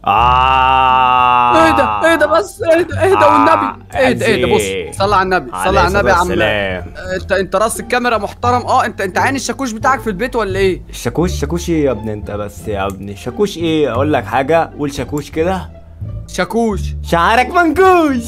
آه ايه ده ايه ده بس ايه ده ايه ده والنبي ايه ده ايه ده بص صلي على النبي صلي على النبي يا عم السلام انت انت راس الكاميرا محترم اه انت انت عين الشاكوش بتاعك في البيت ولا ايه الشاكوش شاكوش ايه يا ابني انت بس يا ابني شاكوش ايه اقول لك حاجه قول شاكوش كده شاكوش شعرك منكوش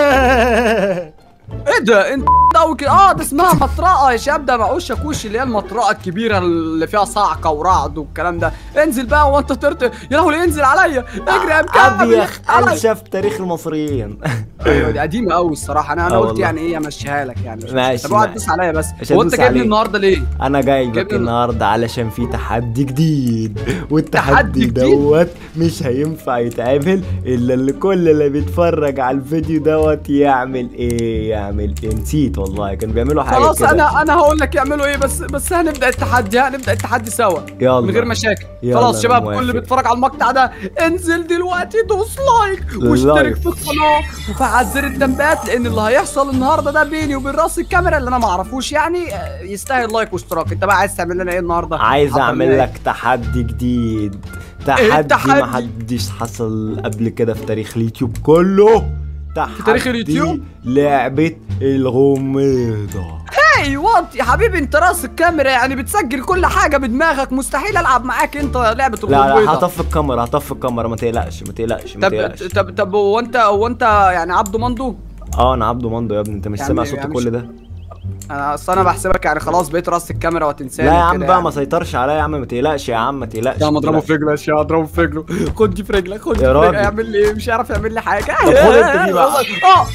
ياه ايه ده انت قوي كده اه ده اسمها مطرقه يا شباب ده معوش شاكوش اللي هي المطرقه الكبيره اللي فيها صعقه ورعد والكلام ده انزل بقى وانت طرت يا لهوي انزل عليا اجري يا مكعب ابيخ عليا. انشا في تاريخ المصريين ايوه دي قديمه قوي الصراحه انا انا آه قلت والله. يعني ايه امشيها لك يعني مش ماشي، طب اقعد ماشي. تدوس عليا بس مش هو انت هدوس جايبني عليك. النهارده ليه؟ انا جايبك جبنا- النهارده علشان في تحدي جديد تحدي والتحدي جديد؟ دوت مش هينفع يتعمل الا اللي كل اللي بيتفرج على الفيديو دوت يعمل ايه يعمل ايه نسيت والله كانوا بيعملوا حاجه خلاص كده انا انا هقول لك يعملوا ايه بس بس هنبدا التحدي هنبدا التحدي سوا يلا من غير مشاكل يلا، خلاص أنا شباب كل موافق. اللي بيتفرج على المقطع ده انزل دلوقتي دوس لايك واشترك لايك. في القناه وفعل زر التنبيهات لان اللي هيحصل النهارده ده بيني وبين راس الكاميرا اللي انا ما اعرفوش يعني آه، يستاهل لايك واشتراك انت بقى عايز تعمل لنا ايه النهارده عايز حضر اعمل لنا لك تحدي جديد إيه تحدي التحدي؟ ما حدش حصل قبل كده في تاريخ اليوتيوب كله تحدي تاريخ اليوتيوب؟ لعبة الغميضة اي وات يا حبيبي انت راس الكاميرا يعني بتسجل كل حاجه بدماغك مستحيل العب معاك انت لعبه لا لا الغميضة. هطفي الكاميرا هطفي الكاميرا ما تقلقش ما تقلقش ما طب تقلقش طب طب هو انت هو انت يعني عبده مندو اه انا عبده مندو يا ابني انت مش يعني- سامع صوت يعني كل مش- ده انا اصل انا بحسبك يعني خلاص بقيت راس الكاميرا وتنساني لا يا عم وكده بقى يعني. ما سيطرش عليا يا عم ما تقلقش يا عم ما تقلقش يا ما اضربه تقلقش. في رجله يا اضربه في رجله خد دي في رجلك خد دي يا في راجل. رجلك يعمل لي ايه مش هيعرف يعمل لي حاجه طب خد انت دي بقى. اه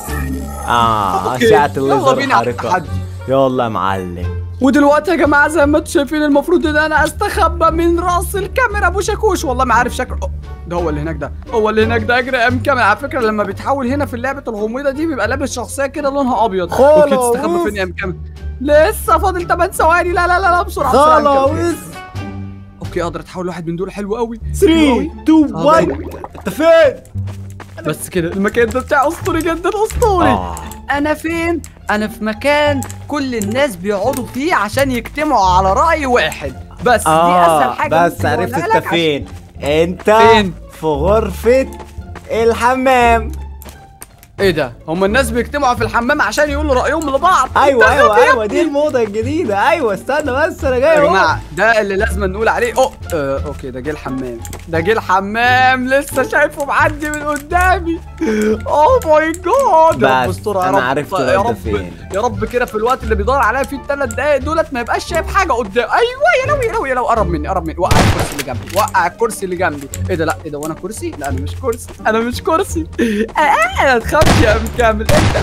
اه أوكي. ساعة يلا الليزر بينا على الحركة التحدي. يلا يا معلم ودلوقتي يا جماعه زي ما انتم شايفين المفروض ان انا استخبى من راس الكاميرا ابو شاكوش والله ما عارف شكله أوه، ده هو اللي هناك ده هو اللي هناك ده اجري ام كاميرا على فكره لما بيتحول هنا في لعبه الغميضه دي بيبقى لابس شخصيه كده لونها ابيض خلاص. ممكن تستخبى فين يا ام كاميرا لسه فاضل 8 ثواني لا لا لا لا بسرعه بسرعة يا أم كاميرا. خلاص اوكي اقدر اتحول واحد من دول حلو قوي 3 2 آه، 1 باين. انت فين؟ بس كده المكان ده بتاع اسطوري جدا اسطوري آه. انا فين انا في مكان كل الناس بيقعدوا فيه عشان يجتمعوا على راي واحد بس دي اسهل حاجه بس ممكن عرفت أقولها انت لك عشان- فين انت فين؟ في غرفة الحمام ايه ده هم الناس بيجتمعوا في الحمام عشان يقولوا رايهم لبعض ايوه أنت ايوه غبي يا ايوه دي الموضة الجديدة ايوه استنى بس انا جاي يا اهو جماعه ده اللي لازم نقول عليه اوه آه، اوكي ده جه الحمام ده جه الحمام لسه شايفه معدي من قدامي اوه ماي جاد يا رب بس استرها يا انا رب عرفت يا الواد ده رب فين. يا رب كده في الوقت اللي بيدور عليا فيه الثلاث دقايق دولت ما يبقاش شايف حاجه قدام ايوه يا لو يا لو يا لو قرب مني قرب مني وقع الكرسي اللي جنبي وقع الكرسي اللي جنبي ايه ده لا ايه ده وانا كرسي لا انا مش كرسي انا مش كرسي آه آه، ما تخافش يا ام كامل انت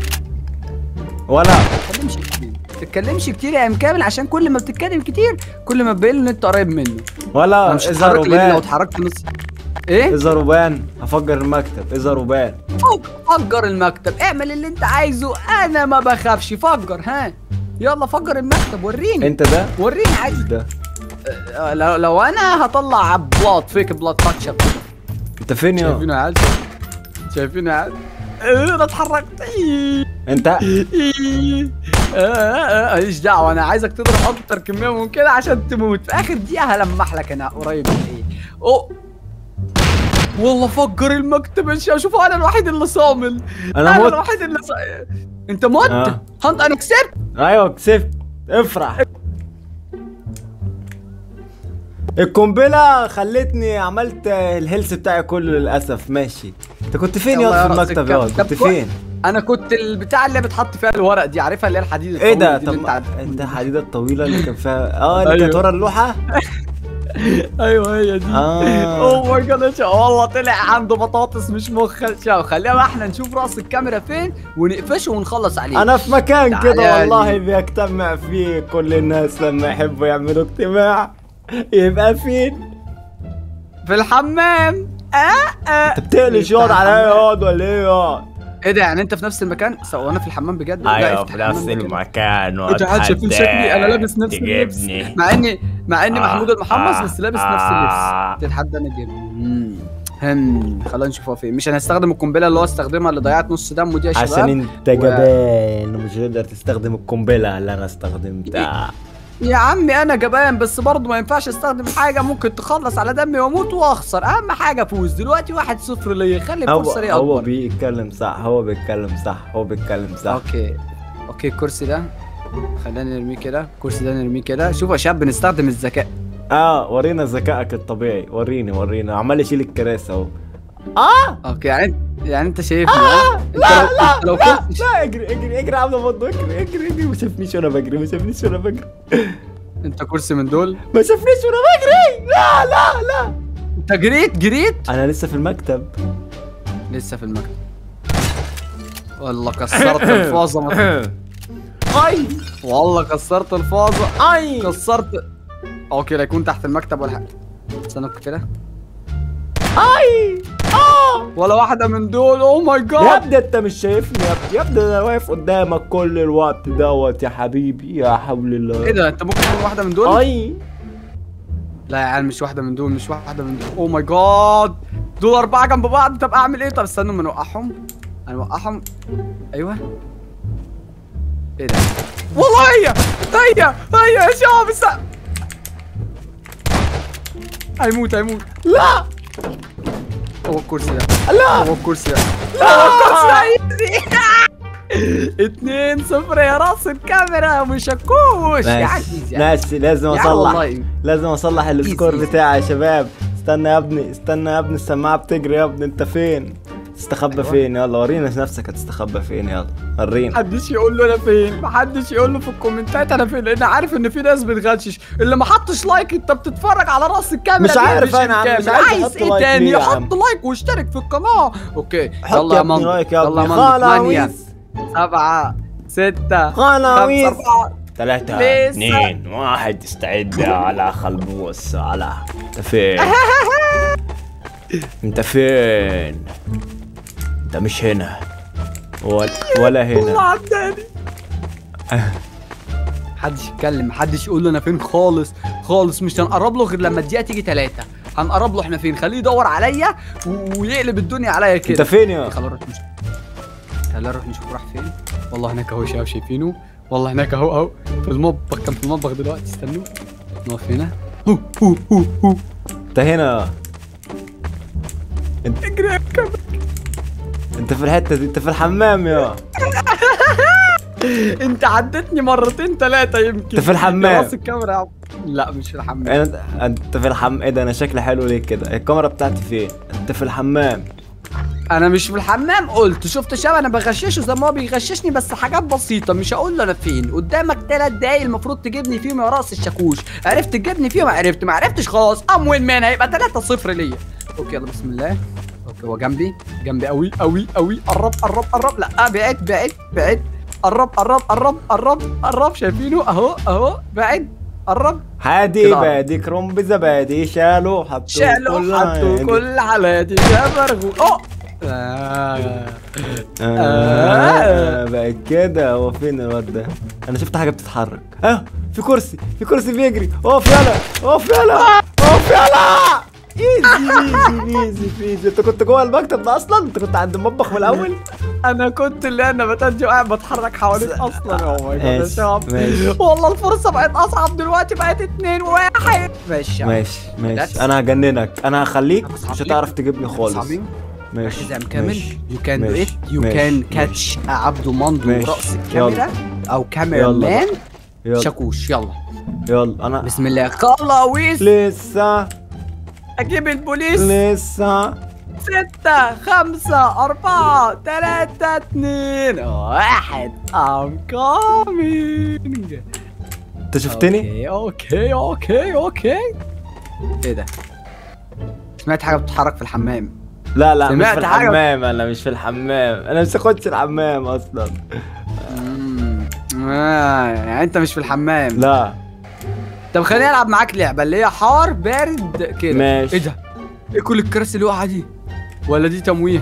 ولا ما تتكلمش كتير ما تتكلمش كتير يا ام كامل عشان كل ما بتتكلم كتير كل ما تبين ان انت قريب منه انا ولا مش اذا هتحرك لان لو روبان اتحركت نص ايه اذا روبان هفجر المكتب اذا روبان فجر المكتب اعمل اللي انت عايزه انا ما بخافش فجر ها يلا فجر المكتب وريني انت ده وريني عايز ده آه، لو, لو انا هطلع بلاط فيك بلاط فاتشر انت فين يا شايفينه يا عيال شايفينه يا عيال آه، انا اتحركت إيه. انت إيه. آه، آه، آه، ماليش دعوه انا عايزك تضرب اكتر كميه من كده عشان تموت في اخر دقيقه هلمح لك انا قريب من ايه اوه والله فجر المكتب يا شباب. شوفوا انا الوحيد اللي صامل انا انا مت الوحيد اللي صامل انت مت آه. هانت انا كسبت ايوه كسبت افرح القنبلة خلتني عملت الهيلث بتاعي كله للأسف ماشي انت كنت فين يلا يا يا في رأس المكتب يا الكعب. كنت طب فين انا كنت البتاع اللي بتحط فيها الورق دي عارفها اللي هي الحديد ايه ده الطويل دي اللي طب انت عارفها. انت الحديدة الطويلة اللي كان فيها اه اللي أيوه. كانت ورا اللوحة ايوه هي دي اه اوه ماي جاد والله طلع عنده بطاطس مش مخ شاو خلينا بقى احنا نشوف راس الكاميرا فين ونقفشه ونخلص عليه انا في مكان كده تعالى والله لي. بيجتمع فيه كل الناس لما يحبوا يعملوا اجتماع يبقى فين في الحمام اه اه انت بتقلش يقعد عليا يقعد ولا ايه يقعد ايه ده يعني انت في نفس المكان سواء انا في الحمام بجد لا، ايوه افتح في نفس الحمام بجد. المكان انتوا قاعد شايفين شكلي انا لابس نفس اللبس تجيبني مع اني مع اني آه، محمود المحمص آه، بس لابس آه. نفس اللبس تتحدى انا جيب مم. هم خلينا نشوف هو فين مش هنستخدم القنبله اللي هو استخدمها اللي ضيعت نص دمه دي يا شباب عشان انت جبان ومش هتقدر تستخدم القنبله اللي انا استخدمتها يا عمي انا جبان بس برضه ما ينفعش استخدم حاجه ممكن تخلص على دمي واموت واخسر اهم حاجه افوز دلوقتي واحد صفر ليا خلي هو الفرصه لي هو اكبر بيتكلم صح هو بيتكلم صح هو بيتكلم صح اوكي اوكي الكرسي ده خلينا نرميه كده الكرسي ده نرميه كده شوف يا شباب بنستخدم الذكاء اه ورينا ذكائك الطبيعي وريني ورينا عمال يشيل الكراسي اهو اه اوكي يعني يعني انت شايفني آه، ها؟ انت لا لو لا انت لو لا كنت لا اجري اجري اجري يا عم برضه اجري اجري اجري ما شافنيش وانا بجري ما شافنيش وانا بجري انت كرسي من دول ما شافنيش وانا بجري لا لا لا انت جريت جريت انا لسه في المكتب لسه في المكتب والله كسرت الفازه ما- اي والله كسرت الفازه اي كسرت اوكي لا يكون تحت المكتب ولا حاجه استنى كده اي اه ولا واحده من دول اوه ماي يا جاد ابني انت مش شايفني يا ابني يا ابني انا واقف قدامك كل الوقت دوت يا حبيبي يا حول الله ايه ده انت ممكن تكون واحده من دول اي لا يا عم مش واحده من دول مش واحده من دول اوه ماي جاد دول اربعه جنب بعض طب اعمل ايه طب استنوا ما نوقعهم هنوقعهم ايوه ايه ده والله هي هي هي يا شباب است- هيموت هيموت لا هو الكرسي ده لا هو الكرسي ده هو الكرسي ده ايزي اتنين صفر يا راس الكاميرا مش هكوش يعني ماشي ايزي ماشي لازم يا اصلح والله. لازم اصلح السكور إيزي. بتاعي يا شباب استنى يا ابني استنى يا ابني السماعه بتجري يا ابني انت فين تستخبى أيوة. فين يلا ورينا نفسك هتستخبى فين يلا ورينا محدش يقول له انا فين محدش يقول له في الكومنتات انا فين لان عارف ان في ناس بتغشش اللي ما حطش لايك انت بتتفرج على راس الكاميرا مش عارف بيقلش أنا عم- مش الكاميرا. عايز عايز أحط ايه لايك تاني ليه يا عم؟ حط لايك واشترك في القناه اوكي حط يلا يا يا ابني مندو لايك يا يلا ابني يا مندو ثمانية خلاويص سبعة ستة خلاويص خمسة أربعة ثلاثة لسه. اثنين واحد استعد على خلبوس على انت فين؟ انت فين؟ انت مش هنا ولا, ولا الله هنا عداني محدش يتكلم محدش يقول له انا فين خالص خالص مش هنقرب له غير لما الدقيقه تيجي ثلاثة هنقرب له احنا فين خليه يدور عليا و- ويقلب الدنيا عليا كده انت فين يا؟ خلينا نروح نشوف خلينا نروح نشوف راح فين والله هناك اهو شباب شايفينه والله هناك اهو اهو في المطبخ كان في المطبخ دلوقتي استنوا نقف هنا هو هو هو هو انت هنا اجري يا كامل انت في الحتة دي انت في الحمام يا انت عدتني مرتين ثلاثة يمكن انت في الحمام. راس الكاميرا يا عم. لا مش في الحمام انت انت في الحمام ايه ده انا شكلي حلو ليه كده الكاميرا بتاعتي فين انت في الحمام انا مش في الحمام قلت شفت شباب انا بغششه زي ما هو بيغششني بس حاجات بسيطه مش هقول له انا فين قدامك ثلاث دقايق المفروض تجيبني فيهم يا راس الشاكوش عرفت تجيبني فيهم عرفت ما عرفتش خلاص ام وين مان هيبقى 3 0 ليا اوكي يلا بسم الله اوكي هو جنبي جنبي قوي قوي قوي قرب قرب قرب لا بعد بعد بعد قرب قرب قرب قرب قرب شايفينه اهو اهو بعد قرب هادي كده. بادي كرنب زبادي شالوا حطوا شالوا كل حطوا عادي. كل حالاتي جبرغو اوه آه. آه. آه. بقت كده هو فين الواد ده انا شفت حاجه بتتحرك اه في كرسي في كرسي بيجري اقف يلا اقف يلا اقف يلا ايزي ايزي ايزي ايزي انت كنت جوه المكتب ده اصلا انت كنت عند المطبخ من الاول انا كنت اللي انا بتنجي وقاعد بتحرك حواليك اصلا اوه ماي جاد يا ماشي، شباب ماشي. والله الفرصه بقت اصعب دلوقتي بقت اتنين واحد ماشي يا عم. ماشي ماشي That's- انا هجننك انا هخليك مش صعبين. هتعرف تجيبني خالص صعبين ماشي ركز يا عم كامل ماشي. يو كان دو ماشي. ات يو ماشي. كان كاتش عبده مندو ماشي. راس الكاميرا او كاميرا يلا مان يلا شاكوش يلا يلا انا بسم الله خلاويص لسه اجيب البوليس لسه ستة خمسة أربعة ثلاثة اثنين واحد I'm coming انت شفتني اوكي اوكي اوكي اوكي ايه ده؟ سمعت حاجة بتتحرك في الحمام لا لا مش سمعت في حاجة؟ الحمام انا مش في الحمام انا مش هخش الحمام اصلا مم. آه، يعني انت مش في الحمام لا طب خليني العب معاك لعبة اللي هي حار بارد كده ماشي. ايه ده؟ ايه كل الكراسي اللي واقعة دي؟ ولا دي تمويه؟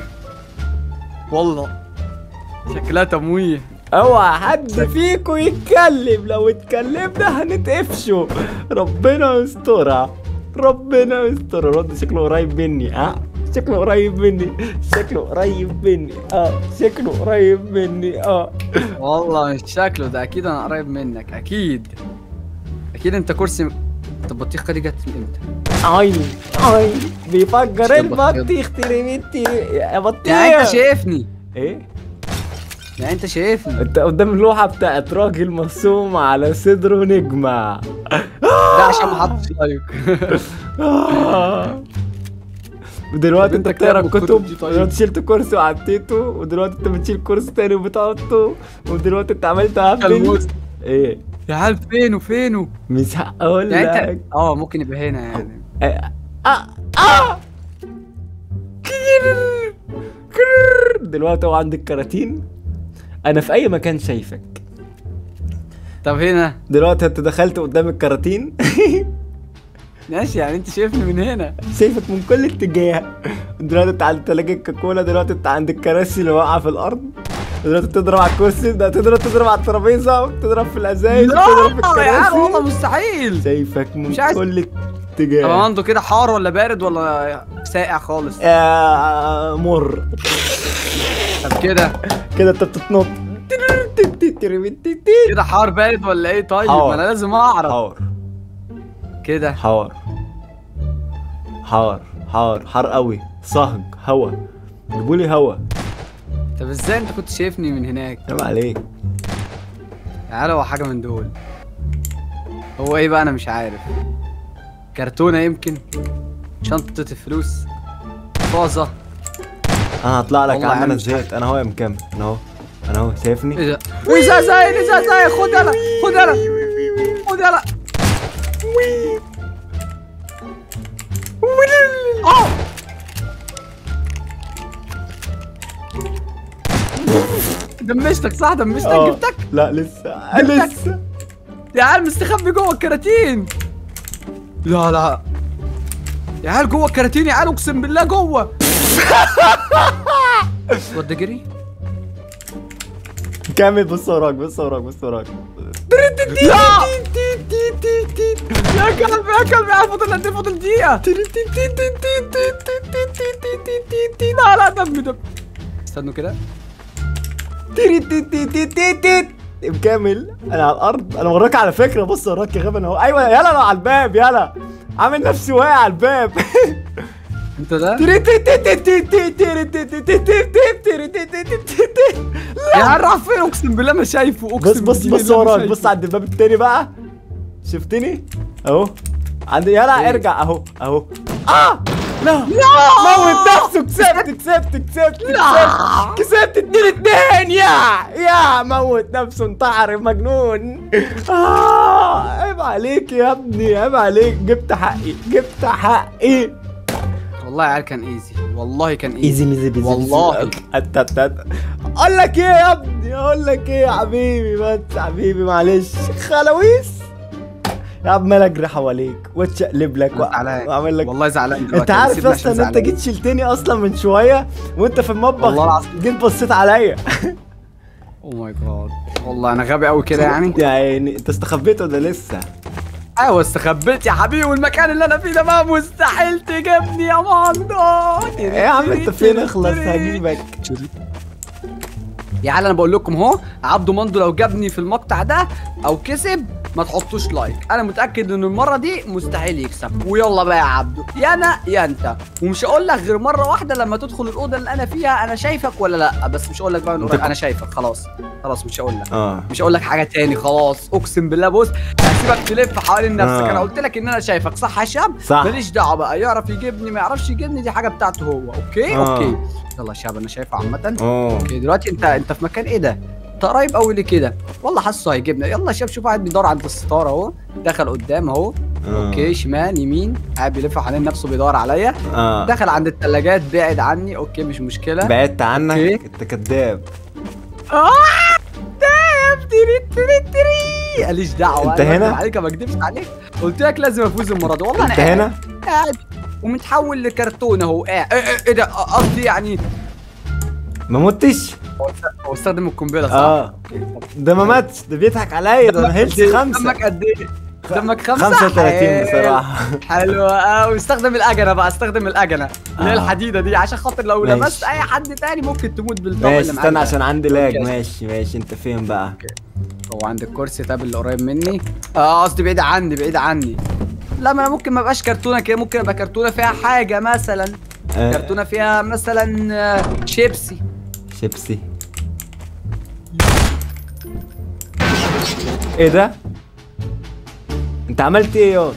والله شكلها تمويه اوعى حد فيكم يتكلم لو اتكلمنا هنتقفشوا ربنا يسترها ربنا يستر الواد ده شكله قريب مني اه شكله قريب مني شكله قريب مني اه شكله قريب مني اه والله مش شكله ده اكيد انا قريب منك اكيد اكيد انت كرسي انت البطيخه دي جت من امتى اي اي بيفجر مش البطيخ تريمتي يا بطيخ يعني انت شايفني ايه يعني انت شايفني انت قدام اللوحه بتاعت راجل مرسوم على صدره نجمه ده عشان ما حطش لايك آه. ودلوقتي طب انت انت بتقرا كتاب كتب الكتب دي طيب؟ دلوقتي شلت كرسي وعديته ودلوقتي انت بتشيل كرسي تاني وبتحطه ودلوقتي انت عملت هبل كلموس. ايه يا عيال فين وفينه مش هقول يعني لك انت اه ممكن يبقى هنا يعني اه اه اه كرر. كرر. دلوقتي هو عندك كراتين انا في اي مكان شايفك طب هنا دلوقتي انت دخلت قدام الكراتين ماشي يعني انت شايفني من هنا شايفك من كل اتجاه دلوقتي انت عند تلاجة كوكولا دلوقتي انت عند الكراسي اللي واقعه في الارض دلوقتي بتضرب على الكرسي ده تضرب تضرب على الترابيزه وبتضرب في الازايز وبتضرب في لا يا عيال والله الكراسي مستحيل شايفك من مش عايز- كل طب اتجاه عنده كده حار ولا بارد ولا ساقع خالص آه، مر طب كده كده انت بتتنط كده حار بارد ولا ايه طيب حار. ما انا لازم اعرف حار كده حار حار حار حار قوي صهج هوا جيبولي هوا طب ازاي انت كنت شايفني من هناك عيب عليك تعالى هو حاجه من دول هو ايه بقى انا مش عارف كرتونه يمكن شنطه الفلوس فازه انا هطلع لك يا والله عم أنا انا مش زهقت انا اهو يا مكمل انا اهو انا اهو شايفني ايه ده ازازه ازازه خد يلا خد يلا خد يلا اه دمشتك صح دمشتك آه. جبتك لا لسه جبتك. لسه يا عيال مستخبي جوه الكراتين لا لا يا عيال جوه الكراتين يا عيال اقسم بالله جوه وده جري كمل بص وراك بص وراك بص وراك لا يا قلبي يا قلبي يا فضل قد إيه؟ فضل دقيقة لا لا دم دم استنوا كده مكمل انا على الارض انا وراك على فكره بص وراك يا غبي انا اهو ايوه يلا انا على الباب يلا عامل نفسي واقع على الباب انت ده يا عيال راح فين اقسم بالله ما شايفه اقسم بص بص بالله بص ما وراك شايفه. بص عند الباب التاني بقى شفتني اهو عند يلا إيه؟ ارجع اهو اهو اه لا لا موت نفسه كسبت كسبت كسبت لا. كسبت كسبت اتنين اتنين يا يا موت نفسه انتحر مجنون اه عيب عليك يا ابني عيب عليك جبت حقي جبت حقي والله يا عيال كان ايزي والله كان ايزي ايزي ميزي بيزي والله. بيزي. أت- أت- أت. اقول لك ايه يا ابني اقول لك ايه يا حبيبي بس حبيبي معلش خلاويص يا عم انا اجري حواليك واتشقلب لك أنا زعلان. واعمل لك والله زعلان دلوقتي انت عارف سيبني يا اسطى عشان ان انت زعلان. جيت شلتني اصلا من شويه وانت في المطبخ والله العظيم. جيت بصيت عليا او ماي جاد والله انا غبي قوي كده يعني يا عيني انت استخبيت ولا لسه؟ ايوه استخبيت يا حبيبي والمكان اللي انا فيه ده بقى مستحيل تجيبني يا ماندو يا عم انت فين اخلص هجيبك يا عيال انا بقول لكم اهو عبده ماندو لو جابني في المقطع ده او كسب ما تحطوش لايك انا متاكد ان المره دي مستحيل يكسب ويلا بقى يا عبده يا انا يا انت ومش هقول لك غير مره واحده لما تدخل الاوضه اللي انا فيها انا شايفك ولا لا بس مش هقول لك بقى من انت قريب. ك- انا شايفك خلاص خلاص مش هقول لك اه مش هقول لك حاجه تاني خلاص اقسم بالله بص هسيبك تلف حوالين نفسك آه. انا قلت لك ان انا شايفك صح يا شاب صح. ماليش دعوه بقى يعرف يجيبني ما يعرفش يجيبني دي حاجه بتاعته هو اوكي آه. اوكي يلا يا شاب انا شايفه عامه اه اوكي دلوقتي انت انت في مكان ايه ده انت قريب قوي ليه كده والله حاسه هيجيبنا يلا يا شباب شوف قاعد بيدور عند الستاره اهو دخل قدام اهو آه. اوكي شمال يمين قاعد بيلف حوالين نفسه بيدور عليا اه دخل عند الثلاجات بعد عني اوكي مش مشكله بعدت عنك اوكي. انت كذاب اه دايم تري تري تري ماليش دعوه انت أنا هنا؟ بكدب عليك ما بكدبش عليك قلت لك لازم افوز المره دي والله انا انت قاعد- هنا؟ قاعد ومتحول لكرتون اهو قاعد ايه, ايه, ايه ده قصدي يعني ما متش هو استخدم القنبله صح؟ اه اوكي طب ده ما ماتش ده بيضحك عليا ده انا هيلث خمسة دمك قد ايه؟ دمك خمسة 35 حلو. بصراحة حلوة قوي استخدم الأجنة بقى استخدم الأجنة اللي هي آه. الحديدة دي عشان خاطر لو ماشي. لمست أي حد تاني ممكن تموت بالطاقة ماشي اللي معاك استنى ده. عشان عندي لاج اوكي. ماشي ماشي انت فين بقى هو عند الكرسي طب اللي قريب مني اه قصدي بعيد عني بعيد عني لا ما انا ممكن ما ابقاش كرتونه كده ممكن ابقى كرتونه فيها حاجه مثلا آه، كرتونه فيها مثلا آه، شيبسي شيبسي ايه ده انت عملت ايه يا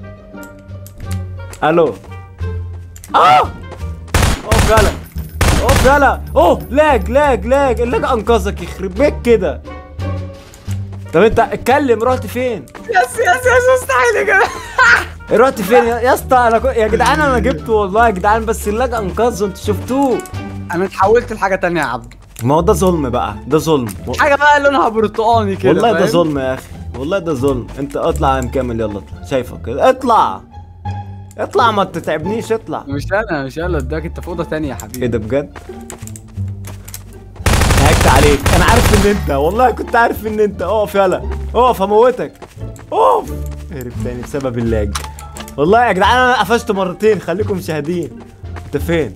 الو اه اوف يلا اوف يلا اوه لاج لاج لاج اللاج انقذك يخرب بيك كده طب انت اتكلم رحت فين يس يس يس مستحيل يا جدع رحت فين يا يا اسطى انا كو... يا جدعان انا جبته والله يا جدعان بس اللاج انقذه انتوا شفتوه انا اتحولت لحاجه تانية يا عبد ما هو ده ظلم بقى ده ظلم حاجه بقى لونها برتقاني كده والله ده فاهم؟ ظلم يا اخي والله ده ظلم انت اطلع يا مكمل يلا اطلع شايفك كده اطلع اطلع ما تتعبنيش اطلع مش انا مش انا اداك انت في اوضه تانية يا ايه حبيبي ده بجد ضحكت عليك انا عارف ان انت والله كنت عارف ان انت اقف يلا اقف هموتك اقف هرب تاني بسبب اللاج والله يا جدعان انا قفشت مرتين خليكم شاهدين انت فين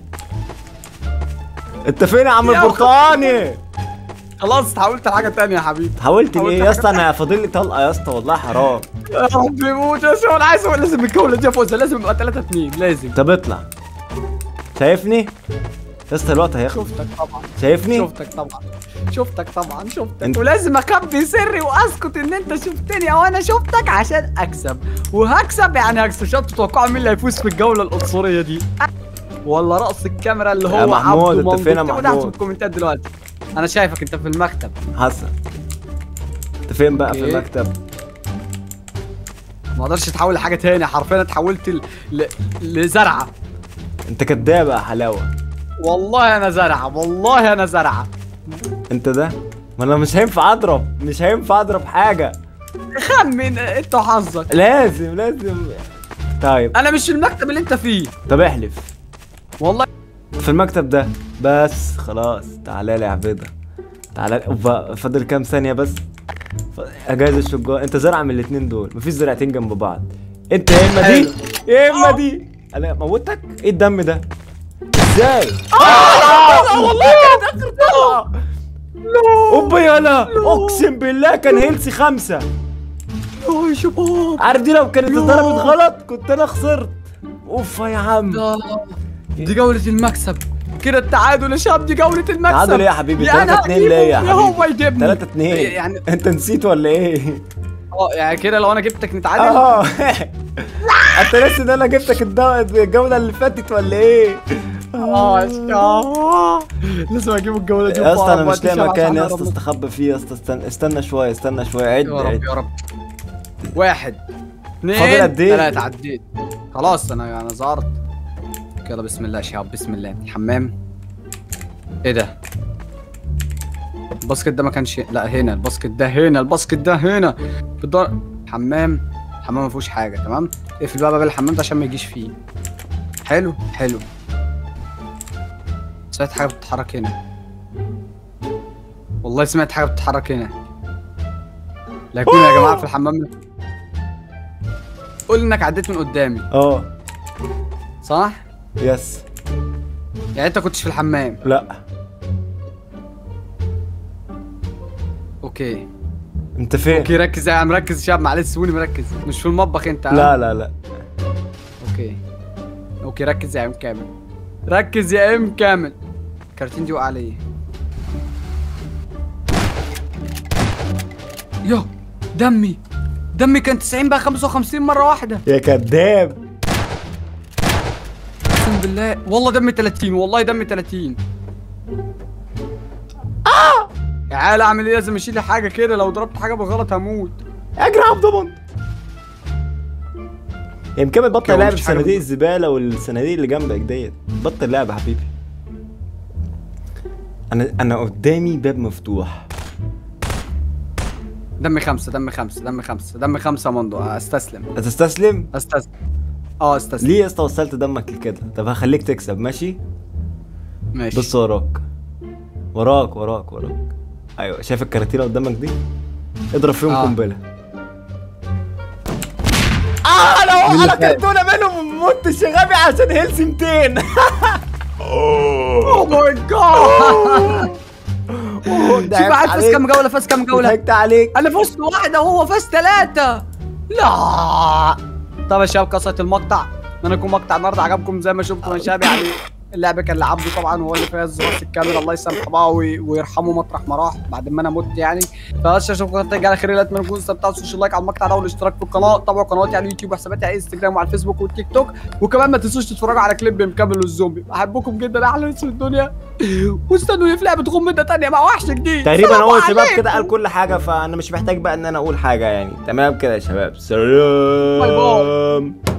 انت فين يا عم يا البرتقاني خلاص اتحولت لحاجه تانية يا حبيبي حاولت حاولت ليه يا حاجة اسطى انا فاضل لي طلقه يا اسطى والله حرام يا رب يموت يا شو انا عايز أقول لازم الجوله دي افوزها لازم يبقى 3 2 لازم طب اطلع شايفني يا اسطى الوقت هيخلص شفتك طبعا شايفني شفتك طبعا شفتك طبعا شفتك انت- ولازم اخبي سري واسكت ان انت شفتني او انا شفتك عشان اكسب وهكسب يعني هكسب عشان تتوقعوا مين اللي هيفوز في الجوله الاسطوريه دي ولا رأس الكاميرا اللي هو يا محمود، عبده انت ممدوح. فين يا اكتبوا تحت محمود؟ في الكومنتات دلوقتي انا شايفك انت في المكتب حسن انت فين بقى في اوكي. المكتب ما اقدرش اتحول لحاجه تاني حرفيا اتحولت ل... ل... لزرعه انت كداب يا حلاوه والله انا زرعه والله انا زرعه انت ده ما انا مش هينفع اضرب مش هينفع اضرب حاجه خمن انت وحظك لازم لازم طيب انا مش في المكتب اللي انت فيه طب احلف والله في المكتب ده بس خلاص تعالى لي يا عبيده تعالى لي أوبا، فاضل كام ثانيه بس ف- اجهز الشجار انت زرعه من الاتنين دول مفيش زرعتين جنب بعض انت يا اما دي حلو. يا اما دي انا موتك ايه الدم ده ازاي اه والله كانت اخر طلقه اوبا يالا اقسم بالله كان هيلسي خمسه يا شباب عارف دي لو كانت يوه. اتضربت غلط كنت انا خسرت اوف يا عم لا. دي جولة المكسب كده التعادل يا شباب دي جولة المكسب تعادل ايه يا حبيبي؟ يا أنا 3-2 ليه يا هجيبه حبيبي؟ هو يجيبني 3 2 يعني انت نسيت ولا ايه؟ اه يعني كده لو انا جبتك نتعادل اه انت ناسي ان انا جبتك الدو- الجوله اللي فاتت ولا ايه؟ اه يا شباب. لازم اجيب الجولة دي يا اسطى انا وأقعد مش لاقي وقت مكان يا عشان اسطى أقرب. استخبى فيه يا اسطى استنى استنى شويه استنى شويه عد يا رب عد يا رب واحد اثنين فاضل قد ايه؟ ثلاثة عديت خلاص انا انا ظهرت يلا بسم الله يا شباب بسم الله الحمام ايه ده؟ الباسكت ده ما كانش لا هنا الباسكت ده هنا الباسكت ده هنا بالدار حمام حمام ما فيهوش حاجة تمام اقفل بقى باب الحمام ده عشان ما يجيش فيه حلو حلو سمعت حاجة بتتحرك هنا والله سمعت حاجة بتتحرك هنا لا يكون يا جماعة في الحمام قول انك عديت من قدامي اه صح؟ يس يعني انت كنتش في الحمام لا اوكي انت فين؟ اوكي ركز يا عم ركز يا شباب معلش سيبوني مركز مش في المطبخ انت ها؟ لا لا لا اوكي اوكي ركز يا ام كامل ركز يا ام كامل الكرتين دي وقع عليا يو دمي دمي كان 90 بقى 55 مرة واحدة يا كداب اقسم بالله والله دمي 30 والله دمي 30 يا عيال اعمل ايه لازم اشيل حاجة كده لو ضربت حاجة بالغلط هموت اجري يا عبد الله يا مكمل بطل اوكي، لعب مفيش حاجة الصناديق من- الزباله والصناديق اللي جنبك ديت بطل لعب يا حبيبي انا انا قدامي باب مفتوح دمي خمسة دمي خمسة دمي خمسة دمي خمسة يا مندو استسلم هتستسلم استسلم اه استسلم ليه يا اسطى وصلت دمك لكده طب هخليك تكسب ماشي ماشي بص وراك وراك وراك وراك ايوه شايف الكراتينه قدامك دي اضرب فيهم آه. قنبله اه لو مين اللي على فاز؟ كرتونه منهم ما متش يا غبي عشان هيلث 200 اوه ماي جاد شوف قاعد فاز كام جوله فاز كام جوله ضحكت عليك انا فزت واحده وهو فاز ثلاثه لا طب يا شباب قصه المقطع اتمنى يكون مقطع النهارده عجبكم زي ما شفتوا يا شباب يعني اللعبه كان لعبده طبعا وهو اللي فاز راس الكاميرا الله يسامحه بقى وي- ويرحمه مطرح ما راح بعد ما انا مت يعني فبس اشوفكم قناتي على خير لا اتمنى تكونوا استمتعتوا تنسوش اللايك على المقطع ده والاشتراك في القناه تابعوا قنواتي على اليوتيوب وحساباتي على انستجرام وعلى الفيسبوك والتيك توك وكمان ما تنسوش تتفرجوا على كليب مكمل الزومبي بحبكم جدا احلى ناس في الدنيا واستنوني في لعبه غمضه تانية مع وحش جديد تقريبا سلام هو الشباب عليكم. كده قال كل حاجه فانا مش محتاج بقى ان انا اقول حاجه يعني تمام كده يا شباب سلام باي باي.